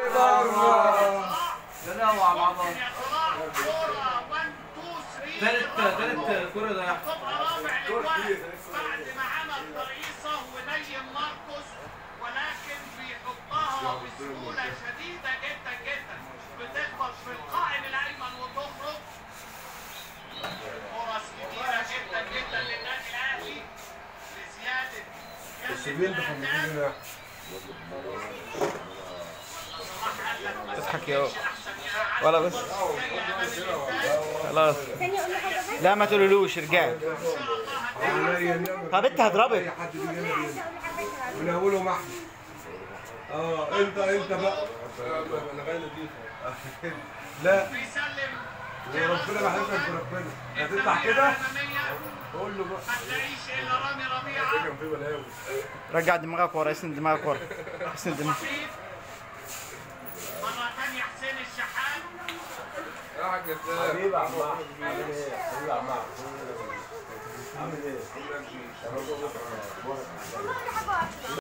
لا لا هو على بعضها يا صلاح كوره 1 2 3 تالت تالت كرة ده تبقى رابع للوقت بعد ما عمل ترقيصه ونيم ماركوس ولكن بيحطها بسهوله شديده جدا جدا بتخبط في القائم الايمن وتخرج فرص كبيره جدا جدا للنادي الاهلي لزياده بس بينضح من هنا تضحك يا ولا بس خلاص ثانية أقول له حاجة بس لا ما تقولولوش رجال طب انت هضربك اي حد بيجي هنا عايزة أقول له حاجة من اوله محمد اه انت انت بقى لا بيسلم وربنا بحبك بربنا هتطلع كده قول له بقى هتلاقيش الا رامي ربيعه رجع دماغك ورا اسند دماغك ورا اسند دماغك وحيد مرة تانية حسين الشحات حبيبي يا عم احمد عامل ايه؟ حبيبي يا عم احمد عامل ايه؟